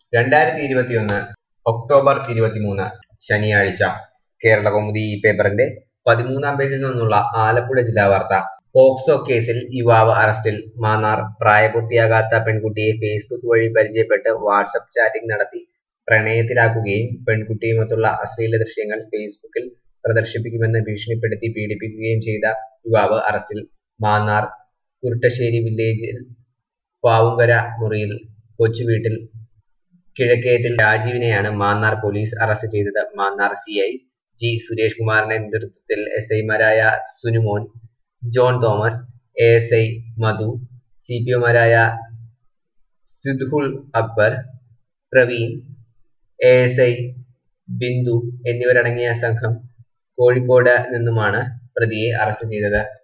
രണ്ടായിരത്തി ഇരുപത്തിയൊന്ന് ഒക്ടോബർ ഇരുപത്തിമൂന്ന് ശനിയാഴ്ച കേരളകൗമുദി ഈ പേപ്പറിന്റെ പതിമൂന്നാം പേജിൽ നിന്നുള്ള ആലപ്പുഴ ജില്ലാ വാർത്ത പോക്സോ കേസിൽ യുവാവ് അറസ്റ്റിൽ മാന്നാർ പ്രായപൂർത്തിയാകാത്ത പെൺകുട്ടിയെ ഫേസ്ബുക്ക് വഴി പരിചയപ്പെട്ട് വാട്സപ്പ് ചാറ്റിംഗ് നടത്തി പ്രണയത്തിലാക്കുകയും പെൺകുട്ടിയുമൊത്തുള്ള അശ്ലീല ദൃശ്യങ്ങൾ ഫേസ്ബുക്കിൽ പ്രദർശിപ്പിക്കുമെന്ന് ഭീഷണിപ്പെടുത്തി പീഡിപ്പിക്കുകയും ചെയ്ത യുവാവ് അറസ്റ്റിൽ മാന്നാർ കുരുട്ടശ്ശേരി വില്ലേജിൽ പാവുങ്കര മുറിയിൽ കൊച്ചുവീട്ടിൽ കിഴക്കേത്തിൽ രാജീവിനെയാണ് മാന്നാർ പോലീസ് അറസ്റ്റ് ചെയ്തത് Mannar C I G Suresh കുമാറിന്റെ നേതൃത്വത്തിൽ എസ് ഐമാരായ Sunumon John Thomas A S I Madhu C P ഒമാരായ Sidhul Akbar Praveen A S I Bindu എന്നിവരടങ്ങിയ സംഘം കോഴിക്കോട് നിന്നുമാണ് പ്രതിയെ അറസ്റ്റ് ചെയ്തത്